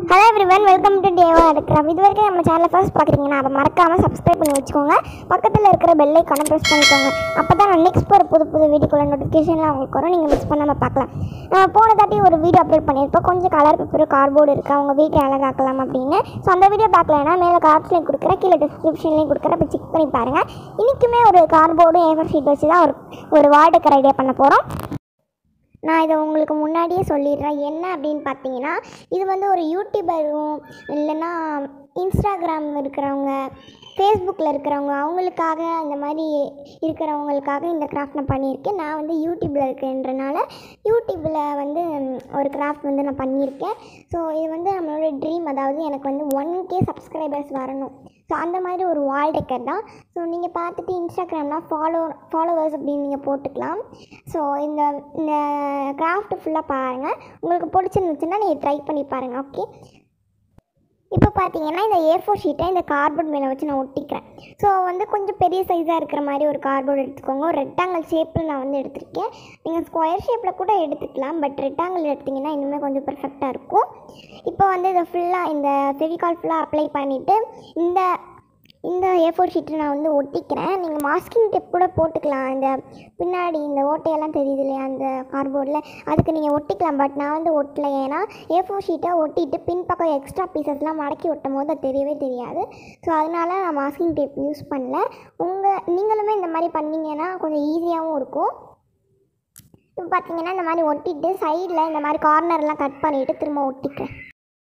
hello everyone welcome to டேவா எடுக்கிறோம் இது வரைக்கும் நம்ம சேனலை ஃபர்ஸ்ட் பார்க்குறீங்கன்னா அதை மறக்காமல் சப்ஸ்கிரைப் பண்ணி வச்சுக்கோங்க பக்கத்தில் இருக்கிற பெல் ஐக்கானை ப்ரெஸ் பண்ணிக்கோங்க அப்போ தான் நான் நெக்ஸ்ட் போகிற புது புது வீடியோக்குள்ள நோட்டிஃபிகேஷன்லாம் உங்களுக்கு வரும் நீங்கள் மிஸ் பண்ணாமல் பார்க்கலாம் நம்ம போன தாட்டி ஒரு வீடியோ அப்லோட் பண்ணியிருப்போம் கொஞ்சம் கலர் பேப்பர் கார்ட்போர்டு இருக்குது அவங்க வீட்டை அழகாக்கலாம் அப்படின்னு ஸோ அந்த வீடியோ பார்க்கலன்னா மேலே கார்ட்ஸ்லேயும் கொடுக்குறேன் கீழே டிஸ்கிரிப்ஷன்லேயும் கொடுக்குறேன் இப்போ செக் பண்ணி பாருங்கள் இன்றைக்குமே ஒரு கார்ட்போர்டும் ஏவர் ஷீட் வச்சு தான் ஒரு ஒரு வால் டெக்கர் ஐடியா பண்ண போகிறோம் நான் இதை உங்களுக்கு முன்னாடியே சொல்லிடுறேன் என்ன அப்படின்னு பார்த்தீங்கன்னா இது வந்து ஒரு யூடியூபரும் இல்லைன்னா இன்ஸ்டாகிராம் இருக்கிறவங்க ஃபேஸ்புக்கில் இருக்கிறவங்க அவங்களுக்காக இந்த மாதிரி இருக்கிறவங்களுக்காக இந்த கிராஃப்ட் நான் பண்ணியிருக்கேன் நான் வந்து யூடியூப்பில் இருக்கேன்றனால யூடியூப்பில் வந்து ம், ஒரு கிராஃப்ட் வந்து நான் பண்ணியிருக்கேன் ஸோ இது வந்து நம்மளோட ட்ரீம் அதாவது எனக்கு வந்து ஒன் கே சப்ஸ்கிரைபர்ஸ் வரணும் ஸோ அந்த மாதிரி ஒரு வால் டெக்கர் தான் ஸோ நீங்கள் பார்த்துட்டு இன்ஸ்டாகிராம்லாம் ஃபாலோ ஃபாலோவர்ஸ் அப்படின்னு நீங்கள் போட்டுக்கலாம் ஸோ இந்த இந்த கிராஃப்ட் ஃபுல்லாக பாருங்கள் உங்களுக்கு பிடிச்சிருந்துச்சுன்னா நீங்கள் ட்ரை பண்ணி பாருங்கள் ஓகே இப்போ பார்த்தீங்கன்னா இந்த ஏ ஃபோர் ஷீட்டை இந்த கார்ட்போர்ட் மேலே வச்சு நான் ஒட்டிக்கிறேன் ஸோ வந்து கொஞ்சம் பெரிய சைஸாக இருக்கிற மாதிரி ஒரு கார்ட்போர்ட் எடுத்துக்கோங்க ஒரு ரெக்டாங்கல் ஷேப்பில் நான் வந்து எடுத்திருக்கேன் நீங்கள் ஸ்கொயர் ஷேப்பில் கூட எடுத்துக்கலாம் பட் ரெக்டாங்கல் எடுத்திங்கன்னா இன்னுமே கொஞ்சம் பெர்ஃபெக்டாக இருக்கும் இப்போ வந்து இதை ஃபுல்லாக இந்த ஃபெவிகால் ஃபுல்லாக அப்ளை பண்ணிவிட்டு இந்த இந்த ஏ ஃபோர் ஷீட்டை நான் வந்து ஒட்டிக்கிறேன் நீங்கள் மாஸ்கிங் டெப் கூட போட்டுக்கலாம் இந்த பின்னாடி இந்த ஓட்டையெல்லாம் தெரியுது இல்லையா அந்த கார்ட்போர்டில் அதுக்கு நீங்கள் ஒட்டிக்கலாம் பட் நான் வந்து ஒட்டல ஏன்னா ஏ ஃபோர் ஷீட்டை ஒட்டிட்டு பின்பக்கம் எக்ஸ்ட்ரா பீசஸ்லாம் மடக்கி ஒட்டும் போது அது தெரியவே தெரியாது ஸோ அதனால நான் மாஸ்கிங் டேப் யூஸ் பண்ணல உங்கள் நீங்களுமே இந்த மாதிரி பண்ணீங்கன்னா கொஞ்சம் ஈஸியாகவும் இருக்கும் இப்போ பார்த்தீங்கன்னா இந்த மாதிரி ஒட்டிட்டு சைடில் இந்த மாதிரி கார்னர்லாம் கட் பண்ணிவிட்டு திரும்ப ஒட்டிக்கிறேன்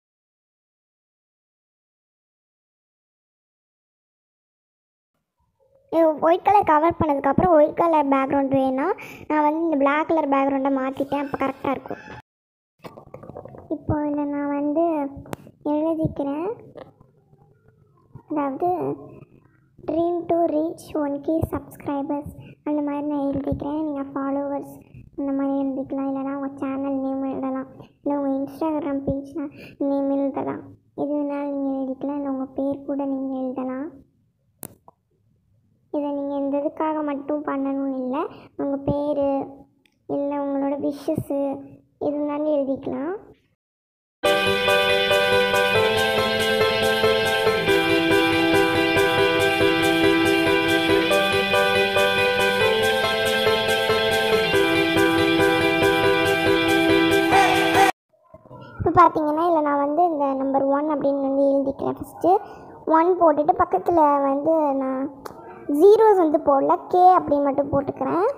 ஒயிட் கலர் கவர் பண்ணதுக்கப்புறம் ஒயிட் கலர் பேக்ரவுண்ட் வேணாம் நான் வந்து இந்த பிளாக் கலர் பேக்ரவுண்டை மாற்றிட்டேன் அப்போ கரெக்டாக இருக்கும் இப்போ இதில் நான் வந்து எழுதிக்கிறேன் அதாவது dream to reach one K subscribers அந்த மாதிரி நான் எழுதிக்கிறேன் நீங்கள் ஃபாலோவர்ஸ் அந்த மாதிரி எழுதிக்கலாம் இல்லைனா உங்கள் சேனல் நேம் எழுதலாம் இல்லை உங்கள் இன்ஸ்டாகிராம் பேஜ் நேம் எழுதலாம் எது வேணாலும் நீங்கள் எழுதிக்கலாம் இல்லை உங்கள் பேர் கூட நீங்கள் எழுதலாம் இதை நீங்கள் இந்த இதுக்காக மட்டும் பண்ணணும்னு இல்லை உங்கள் பேர் இல்லை உங்களோட விஷஸ்ஸு எது வேணாலும் எழுதிக்கலாம் இப்போ பார்த்தீங்கன்னா இதில் நான் வந்து இந்த நம்பர் ஒன் அப்படின்னு வந்து எழுதிக்கிறேன் ஃபஸ்ட்டு ஒன் போட்டுட்டு பக்கத்தில் வந்து நான் ஜீரோஸ் வந்து போடல கே அப்படின்னு மட்டும் போட்டுக்கிறேன்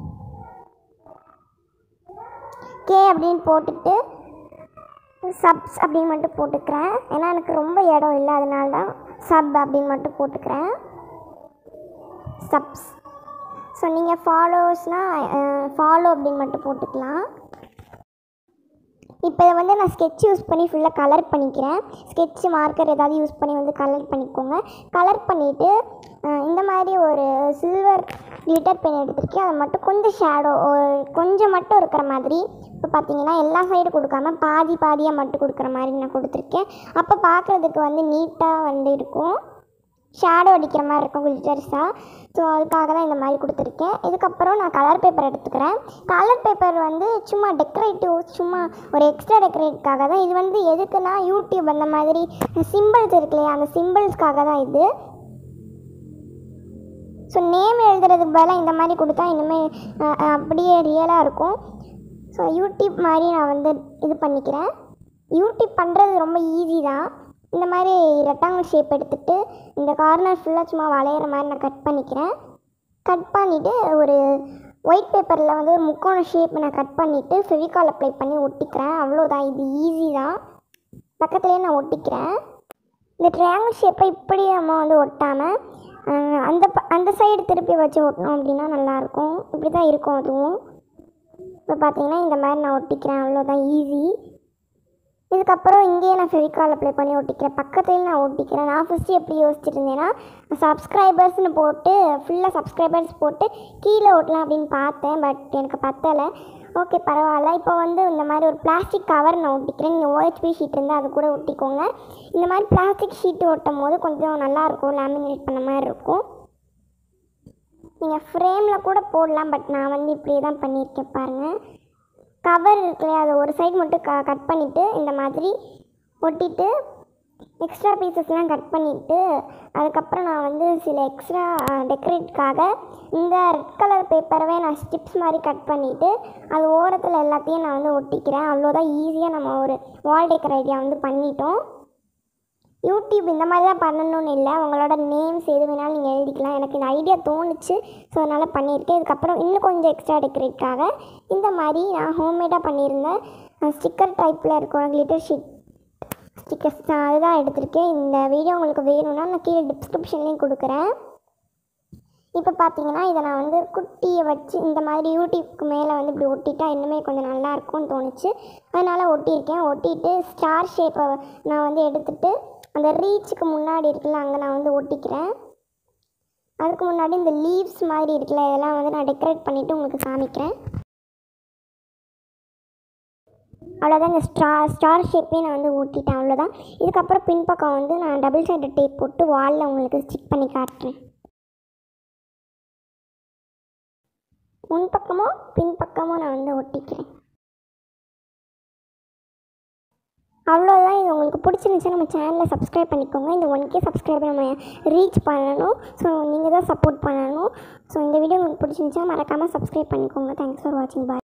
கே அப்படின்னு போட்டுட்டு சப்ஸ் அப்படின்னு மட்டும் போட்டுக்கிறேன் ஏன்னா எனக்கு ரொம்ப இடம் இல்லை அதனால தான் சப் அப்படின்னு மட்டும் போட்டுக்கிறேன் சப்ஸ் ஸோ நீங்கள் ஃபாலோவர்ஸ்னால் ஃபாலோ அப்படின்னு மட்டும் போட்டுக்கலாம் இப்போ இதை வந்து நான் ஸ்கெட்ச் யூஸ் பண்ணி ஃபுல்லாக கலர் பண்ணிக்கிறேன் ஸ்கெட்ச் மார்க்கர் ஏதாவது யூஸ் பண்ணி வந்து கலர் பண்ணிக்கோங்க கலர் பண்ணிவிட்டு இந்த மாதிரி ஒரு சில்வர் கிளிட்டர் பென் எடுத்திருக்கேன் அதை மட்டும் கொஞ்சம் ஷேடோ கொஞ்சம் மட்டும் இருக்கிற மாதிரி இப்போ பார்த்தீங்கன்னா எல்லா சைடு கொடுக்காம பாதி பாதியாக மட்டும் கொடுக்குற மாதிரி நான் கொடுத்துருக்கேன் அப்போ பார்க்குறதுக்கு வந்து நீட்டாக வந்து இருக்கும் ஷேடோ அடிக்கிற மாதிரி இருக்கும் கிளிட்டர்ஸாக ஸோ அதுக்காக தான் இந்த மாதிரி கொடுத்துருக்கேன் இதுக்கப்புறம் நான் கலர் பேப்பர் எடுத்துக்கிறேன் கலர் பேப்பர் வந்து சும்மா டெக்கரேட்டிவ் சும்மா ஒரு எக்ஸ்ட்ரா டெக்கரேட்காக தான் இது வந்து எதுக்குன்னா யூடியூப் அந்த மாதிரி சிம்பிள்ஸ் இருக்கு இல்லையா அந்த சிம்பிள்ஸ்க்காக தான் இது ஸோ நேம் எழுதுறதுக்கு பதிலாக இந்த மாதிரி கொடுத்தா இனிமேல் அஹ், அஹ், அப்படியே ரியலாக இருக்கும் ஸோ யூடியூப் மாதிரி நான் வந்து இது பண்ணிக்கிறேன் யூடியூப் பண்ணுறது ரொம்ப ஈஸி தான் இந்த மாதிரி ரெக்டாங்கிள் ஷேப் எடுத்துகிட்டு இந்த கார்னர் ஃபுல்லாக சும்மா வளையிற மாதிரி நான் கட் பண்ணிக்கிறேன் கட் பண்ணிவிட்டு ஒரு ஒயிட் பேப்பரில் வந்து ஒரு முக்கோண ஷேப் நான் கட் பண்ணிவிட்டு ஃபெவிகால் அப்ளை பண்ணி ஒட்டிக்கிறேன் அவ்வளோதான் இது ஈஸி தான் பக்கத்துலேயே நான் ஒட்டிக்கிறேன் இந்த ட்ரையாங்கிள் ஷேப்பை இப்படி நம்ம வந்து ஒட்டாமல் அஹ், அந்த ப- அந்த சைடு திருப்பி வச்சு ஒட்டணும் அப்படின்னா நல்லாயிருக்கும் இப்படி தான் இருக்கும் அதுவும் இப்போ பார்த்தீங்கன்னா இந்த மாதிரி நான் ஒட்டிக்கிறேன் அவ்வளோதான் ஈஸி இதுக்கப்புறம் இங்கேயே நான் ஃபெவிகால் அப்ளை பண்ணி ஒட்டிக்கிறேன் பக்கத்துலேயும் நான் ஒட்டிக்கிறேன் நான் ஃபஸ்ட்டு எப்படி யோசிச்சுட்டு இருந்தேன்னா சப்ஸ்கிரைபர்ஸ்னு போட்டு ஃபுல்லாக சப்ஸ்கிரைபர்ஸ் போட்டு கீழே ஒட்டலாம் அப்படின்னு பார்த்தேன் பட் எனக்கு பத்தலை ஓகே பரவாயில்ல இப்போ வந்து இந்த மாதிரி ஒரு பிளாஸ்டிக் கவர் நான் ஒட்டிக்கிறேன் நீங்கள் ஓஹெச்பி ஷீட் இருந்தால் அது கூட ஒட்டிக்கோங்க இந்த மாதிரி பிளாஸ்டிக் ஷீட்டு ஒட்டும் போது கொஞ்சம் நல்லாயிருக்கும் லேமினேட் பண்ண மாதிரி இருக்கும் நீங்கள் ஃப்ரேமில் கூட போடலாம் பட் நான் வந்து இப்படியே தான் பண்ணியிருக்கேன் பாருங்கள் கவர் இருக்கு இல்லையா அதை ஒரு சைடு மட்டும் க கட் பண்ணிவிட்டு இந்த மாதிரி ஒட்டிட்டு எக்ஸ்ட்ரா பீசஸ்லாம் கட் பண்ணிவிட்டு அதுக்கப்புறம் நான் வந்து சில எக்ஸ்ட்ரா டெக்கரேட்காக இந்த ரெட் கலர் பேப்பரவே நான் ஸ்டிப்ஸ் மாதிரி கட் பண்ணிவிட்டு அது ஓரத்தில் எல்லாத்தையும் நான் வந்து ஒட்டிக்கிறேன் அவ்வளோதான் ஈஸியாக நம்ம ஒரு வால் டெக்கர் ஐடியா வந்து பண்ணிட்டோம் யூடியூப் இந்த மாதிரி தான் பண்ணணும்னு இல்லை உங்களோட நேம்ஸ் எது வேணாலும் நீங்கள் எழுதிக்கலாம் எனக்கு இந்த ஐடியா தோணுச்சு ஸோ அதனால் பண்ணியிருக்கேன் இதுக்கப்புறம் இன்னும் கொஞ்சம் எக்ஸ்ட்ரா டெக்கரேட்காக இந்த மாதிரி நான் ஹோம்மேடாக பண்ணியிருந்தேன் ஸ்டிக்கர் டைப்பில் இருக்கிற கிளிட்டர் ஷீட் ஸ்டிக்கர்ஸ் நான் அதுதான் எடுத்திருக்கேன் இந்த வீடியோ உங்களுக்கு வேணும்னா நான் கீழே டிஸ்கிரிப்ஷன்லேயும் கொடுக்குறேன் இப்போ பார்த்தீங்கன்னா இதை நான் வந்து குட்டியை வச்சு இந்த மாதிரி யூடியூப்க்கு மேலே வந்து இப்படி ஒட்டிட்டா இன்னுமே கொஞ்சம் நல்லா இருக்கும்னு தோணுச்சு அதனால் ஒட்டியிருக்கேன் ஒட்டிட்டு ஸ்டார் ஷேப்பை நான் வந்து எடுத்துட்டு அந்த ரீச்சுக்கு முன்னாடி இருக்குல்ல அங்கே நான் வந்து ஒட்டிக்கிறேன் அதுக்கு முன்னாடி இந்த லீவ்ஸ் மாதிரி இருக்குல்ல இதெல்லாம் வந்து நான் டெக்கரேட் பண்ணிவிட்டு உங்களுக்கு காமிக்கிறேன் அவ்வளோதான் இந்த ஸ்டா ஸ்டார் ஷேப்பே நான் வந்து ஊட்டிட்டேன் அவ்வளோதான் இதுக்கப்புறம் பின்பக்கம் வந்து நான் டபுள் சைடு டேப் போட்டு வாலில் உங்களுக்கு ஸ்டிக் பண்ணி காட்டுறேன் முன்பக்கமும் பின்பக்கமும் நான் வந்து ஒட்டிக்கிறேன் அவ்வளோதான் இது உங்களுக்கு பிடிச்சிருந்துச்சுன்னா நம்ம சேனலை சப்ஸ்கிரைப் பண்ணிக்கோங்க இந்த ஒன் கே சப்ஸ்கிரைபர் நம்ம ரீச் பண்ணணும் ஸோ நீங்கள் தான் சப்போர்ட் பண்ணணும் ஸோ இந்த வீடியோ உங்களுக்கு பிடிச்சிருந்துச்சுன்னா மறக்காமல் சப்ஸ்கிரைப் பண்ணிக்கோங்க தேங்க்ஸ் ஃபார் வாட்சிங் பாய்